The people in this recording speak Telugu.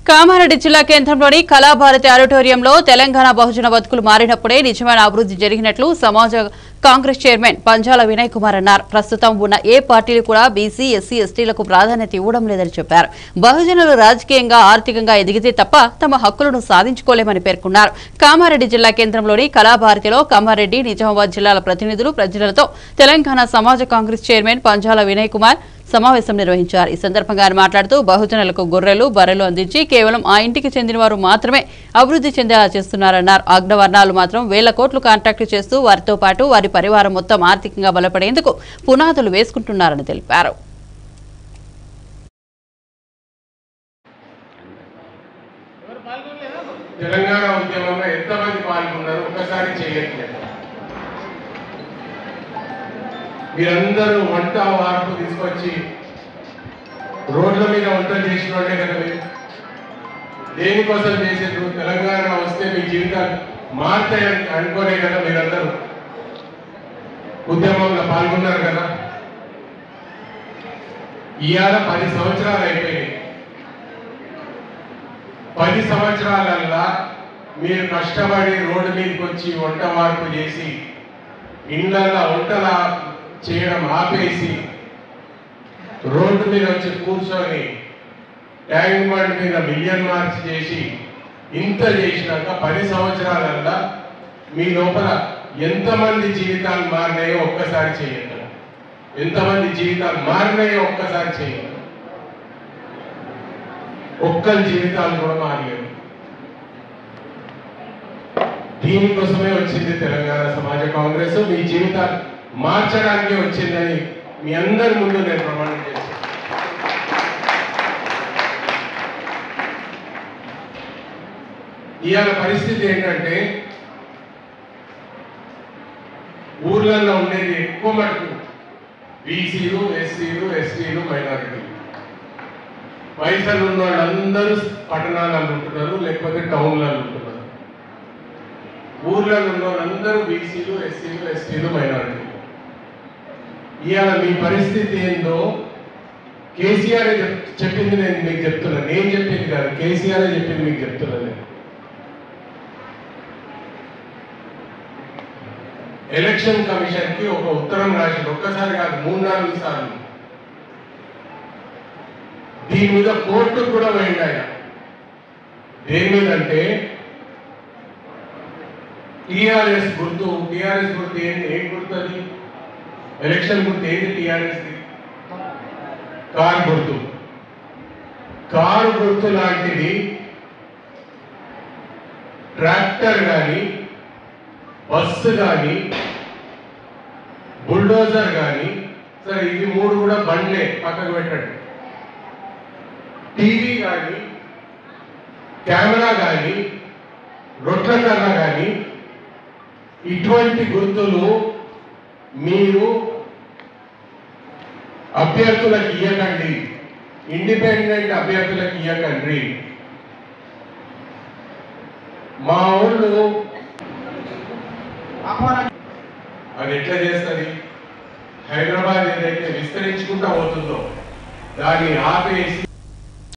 కామారెడ్డి జిల్లా కేంద్రంలోని కళాభారతి ఆడిటోరియంలో తెలంగాణ బహుజన బతుకులు మారినప్పుడే నిజమైన అభివృద్ధి జరిగినట్లు సమాజ కాంగ్రెస్ చైర్మన్ పంజాల వినయ్ కుమార్ అన్నారు ప్రస్తుతం ఉన్న ఏ పార్టీలు కూడా బీసీ ఎస్సీ ఎస్టీలకు ప్రాధాన్యత ఇవ్వడం లేదని చెప్పారు బహుజనులు రాజకీయంగా ఆర్థికంగా ఎదిగితే తప్ప తమ హక్కులను సాధించుకోలేమని పేర్కొన్నారు కామారెడ్డి జిల్లా కేంద్రంలోని కళాభారతిలో కామారెడ్డి నిజామాబాద్ జిల్లాల ప్రతినిధులు ప్రజలతో తెలంగాణ సమాజ కాంగ్రెస్ చైర్మన్ పంజాల వినయ్ కుమార్ సమావేశం నిర్వహించారు ఈ సందర్భంగా ఆయన మాట్లాడుతూ బహుజనులకు గొర్రెలు బర్రెలు అందించి కేవలం ఆ ఇంటికి చెందిన వారు మాత్రమే అభివృద్ధి చెందేలా చేస్తున్నారన్నారు అగ్రవర్ణాలు మాత్రం వేల కోట్లు కాంట్రాక్టు చేస్తూ వారితో పాటు వారి పరివారం మొత్తం ఆర్థికంగా బలపడేందుకు పునాదులు వేసుకుంటున్నారని తెలిపారు తెలంగాణ ఉద్యమంలో ఎంతమంది పాల్గొన్నారు ఒక్కసారి చేయట్లేదు మీరందరూ వంట వార్పు తీసుకొచ్చి రోడ్ల మీద వంట చేసిన వాళ్ళే కదా మీరు దేనికోసం చేసేది తెలంగాణ వస్తే మీ జీవితాలు మారుతాయని అనుకోనే కదా మీరందరూ ఉద్యమంలో పాల్గొన్నారు కదా ఇవాళ పది సంవత్సరాలు అయిపోయినాయి పది సంవత్సరాలల్లా మీరు కష్టపడి రోడ్డు మీదకి వచ్చి వంట వార్పు చేసి ఇండ్లల్లో వంటల చేయడం ఆపేసి రోడ్డు మీద వచ్చి కూర్చొని ట్యాంక్ బండ్ మీద మిలియన్ మార్క్స్ చేసి ఇంత చేసినాక పది సంవత్సరాలల్లా మీ లోపల ఎంతమంది జీవితాలు మారినాయో ఒక్కసారి చేయండి ఎంతమంది జీవితాలు మారినాయో ఒక్కసారి చేయండి ఒక్కరి జీవితాలు కూడా మారలేదు దీనికోసమే వచ్చింది తెలంగాణ సమాజ కాంగ్రెస్ మీ జీవితాలు మార్చడానికి వచ్చిందని మీ అందరి ముందు నేను ప్రమాణం చేస్తాను ఇవాళ పరిస్థితి ఏంటంటే ఊర్లలో ఉండేది ఎక్కువ మటుకు బీసీలు ఎస్సీలు ఎస్టీలు మైనారిటీలు పైసలు ఉన్న వాళ్ళందరూ పట్టణాలలో ఉంటున్నారు లేకపోతే టౌన్లలో ఉంటున్నారు ఊర్లలో ఉన్న వాళ్ళందరూ బీసీలు ఎస్సీలు ఎస్టీలు మైనారిటీలు ఇవాళ మీ పరిస్థితి ఏందో కేసీఆర్ చెప్పింది నేను మీకు చెప్తున్నా నేను చెప్పింది కాదు కేసీఆర్ చెప్పింది మీకు చెప్తున్నా నేను ఎలక్షన్ కమిషన్ కి ఒక ఉత్తరం రాసి ఒక్కసారి కాదు మూడు నాలుగు సార్లు దీని మీద కోర్టు కూడా పోయింది ఆయన దేని మీద అంటే టిఆర్ఎస్ గుర్తు టిఆర్ఎస్ గుర్తు ఏంటి ఏం గుర్తు అది ఎలక్షన్ గుర్తు ఏంటి టిఆర్ఎస్ కారు గుర్తు కారు గుర్తు లాంటిది ట్రాక్టర్ కానీ బస్సు కానీ బుల్డోజర్ కానీ సరే ఇవి మూడు కూడా బండ్లే పక్కకు పెట్టండి టీవీ కానీ కెమెరా కానీ రొట్ల కర్ర కానీ ఇటువంటి గుర్తులు మీరు అభ్యర్థులకు ఇవ్వకండి ఇండిపెండెంట్ అభ్యర్థులకు ఇవ్వకండి మా ఊళ్ళు అది ఎట్లా చేస్తుంది హైదరాబాద్ ఏదైతే విస్తరించుకుంటా పోతుందో దాన్ని ఆపేసి